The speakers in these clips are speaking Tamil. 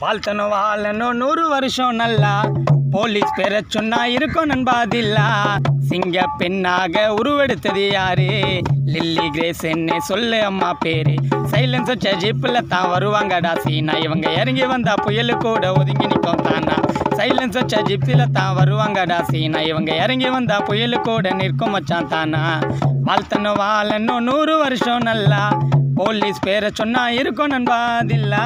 வாழ்த்தணும் வாழணும் நூறு வருஷம் நல்லா போலீஸ் பேரை சொன்னா இருக்கும் நண்பாதில்லா சிங்க பெண்ணாக உருவெடுத்தது யாரு லில்லி கிரேஸ் என்ன சொல்லு அம்மா பேரு சைலன்ஸ் வச்ச ஜீப்பில் தான் வருவாங்கடா சீனா இவங்க இறங்கி வந்தா புயலு கூட ஒதுங்கி நிற்கும் தானா சைலன்ஸ் வச்ச ஜிப்ஸில் தான் வருவாங்கடா சீனா இவங்க இறங்கி வந்தா புயலு கூட நிற்கும் மச்சான் தானா வாழ்த்தணும் வாழணும் நூறு வருஷம் நல்லா போலீஸ் பேரை சொன்னா இருக்கும் நண்பாதில்லா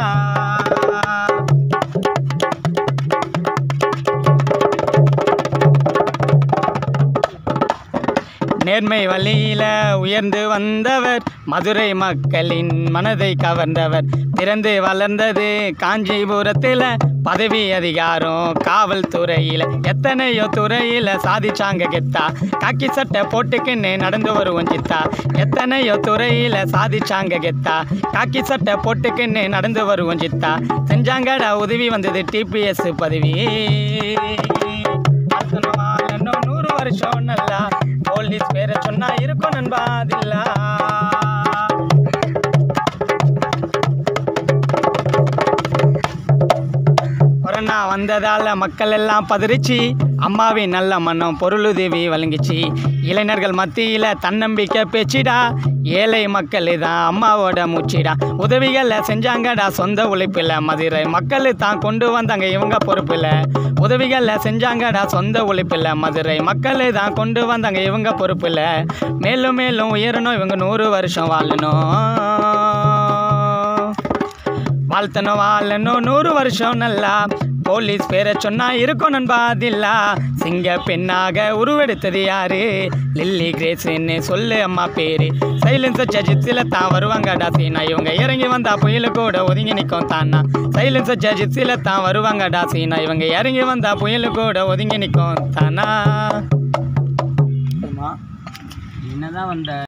நேர்மை வழியில உயர்ந்து வந்தவர் மதுரை மக்களின் மனதை கவர்ந்தவர் பிறந்து வளர்ந்தது காஞ்சிபுரத்தில் பதவி அதிகாரம் காவல்துறையில் எத்தனையோ துறையில் சாதிச்சாங்க கெத்தா காக்கி சட்டை போட்டுக்கின்னு நடந்து வருவோம் சித்தா எத்தனையோ துறையில் சாதிச்சாங்க கெத்தா காக்கி சட்டை போட்டுக்கின்னு நடந்து வருவோம் சித்தா செஞ்சாங்கடா உதவி வந்தது டிபிஎஸ் பதவி வாழ்த்தணும் வாழணும் நூறு வருஷம் நல்லா போலீஸ் பேரை சொன்னா இருக்கும் நண்பாதில்லா கொரோனா வந்ததால மக்கள் எல்லாம் பதறிச்சு அம்மாவின் நல்ல மனம் பொருளுதவி வழங்கிச்சு இளைஞர்கள் மத்தியில் தன்னம்பிக்கை பேச்சிடா ஏழை மக்கள் தான் அம்மாவோட மூச்சிடா உதவிகளை செஞ்சாங்கடா சொந்த உழைப்பில் மதுரை மக்கள் தான் கொண்டு வந்தாங்க இவங்க பொறுப்பில் உதவிகளை செஞ்சாங்கடா சொந்த உழைப்பில் மதுரை மக்கள் தான் கொண்டு வந்தாங்க இவங்க பொறுப்பில் மேலும் மேலும் உயரணும் இவங்க நூறு வருஷம் வாழணும் வாழ்த்தணும் வாழணும் நூறு வருஷம் நல்லா போலீஸ் பேரை சொன்னா இருக்கும் நண்பாதில்லா சிங்க பெண்ணாக உருவெடுத்தது யாரு லில்லி கிரேஸ்ன்னு சொல்லு அம்மா பேரு சைலன்ஸ் வச்ச ஜிப்ஸில் தான் வருவாங்கடா சீனா இவங்க இறங்கி வந்தா புயலு கூட ஒதுங்கி நிற்கும் தானா சைலன்ஸ் வச்ச ஜிப்ஸில் தான் வருவாங்கடா சீனா இவங்க இறங்கி வந்தா புயலு கூட ஒதுங்கி நிற்கும் தானா என்னதான் வந்த